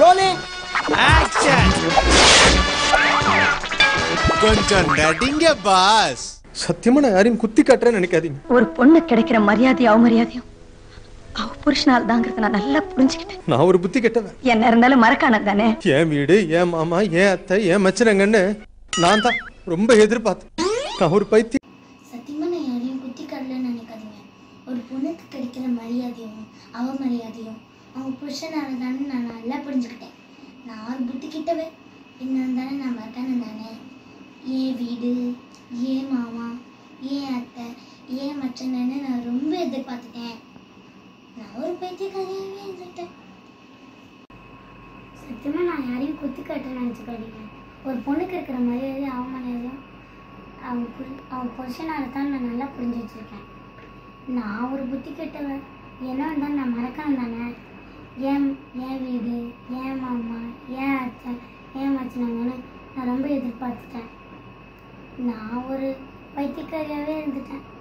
rolling action கொஞ்சம் நடிங்க pass சத்தியமா நான் யாரையும் குத்தி காட்டுறேன்னு நினைக்காதீங்க ஒரு பொண்ணு கிடைக்கிற மரியாதையும் அவமரியாதையும் அவ புருஷனால் தாங்கிறத நான் நல்லா புரிஞ்சுக்கிட்டேன் நான் ஒரு புத்தி கெட்டவன் என்ன இருந்தாலும் மறக்கானது தானே என் வீடு என் மாமா என் அத்தை என் மச்சினங்கன்னு நான் தான் ரொம்ப எதிர்பார்த்தேன் நான் ஒரு பைத்தியம் சத்தியமா நான் யாரையும் குத்தி கடலன்னு நினைக்காதீங்க ஒரு பொண்ணுக்கு கிடைக்கிற மரியாதையும் அவமரியாதையும் அவங்க புருஷனால தானே நான் நல்லா புரிஞ்சுக்கிட்டேன் நான் ஒரு புத்தி கிட்டவே என்ன தானே நான் மறக்கானு தானே ஏன் வீடு ஏன் மாமா ஏன் அத்தை ஏன் மச்சனன்னு நான் ரொம்ப எதிர்பார்த்துட்டேன் நான் ஒரு பைத்தியக்காரியாகவே இருந்துட்டேன் சத்தியமாக நான் யாரையும் குத்தி காட்டுன்னு நினச்சிக்காதீங்க ஒரு பொண்ணுக்கு இருக்கிற மரியாதை அவமரியாதையும் அவங்க புரு அவங்க புருஷனால தான் நான் நல்லா புரிஞ்சு வச்சிருக்கேன் நான் ஒரு புத்தி கெட்டவன் என்ன இருந்தாலும் நான் மறக்கணும் தானே ஏன் என் வீடு ஏன் மாமா ஏன் அத்தை ஏன் மச்சினாங்கன்னு நான் ரொம்ப எதிர்பார்த்துட்டேன் நான் ஒரு பைத்தியக்காரியாகவே இருந்துட்டேன்